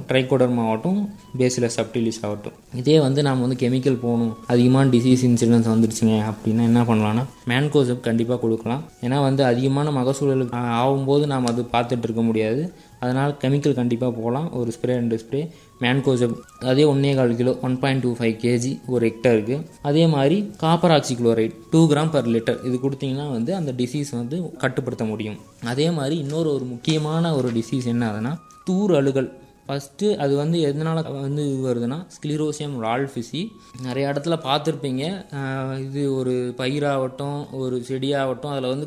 trichoderma ஆகட்டும் bacillus subtilis ஆகட்டும் இதே வந்து நாம் வந்து கெமிக்கல் போகணும் அதிகமான டிசீஸ் இன்சிடென்ட்ஸ் வந்துருச்சுங்க அப்படின்னா என்ன பண்ணலாம்னா மேன்கோசப் கண்டிப்பாக கொடுக்கலாம் ஏன்னா வந்து அதிகமான மகசூழல் ஆ- ஆகும்போது நாம் அது பார்த்துட்டு இருக்க முடியாது அதனால் கெமிக்கல் கண்டிப்பாக போகலாம் ஒரு ஸ்ப்ரே ரெண்டு ஸ்ப்ரே மேன்கோசப் அதே ஒன்றே கால் kilo one point two five KG ஒரு ஹெக்டருக்கு அதே மாதிரி copper oxychloride two gram per litre இது கொடுத்தீங்கன்னா வந்து அந்த டிசீஸ் வந்து கட்டுப்படுத்த முடியும் அதே மாதிரி இன்னொரு ஒரு முக்கியமான ஒரு டிசீஸ் என்ன ஆகுதுன்னா தூர் அழுகல் ஃபஸ்ட்டு அது வந்து எதனால் வந்து இது வருதுன்னா ஸ்க்ளிரோசியம் ரால்ஃபிசி நிறைய இடத்துல பார்த்துருப்பீங்க ஆஹ் இது ஒரு பயிராகட்டும் ஒரு செடியாகட்டும் அதில் வந்து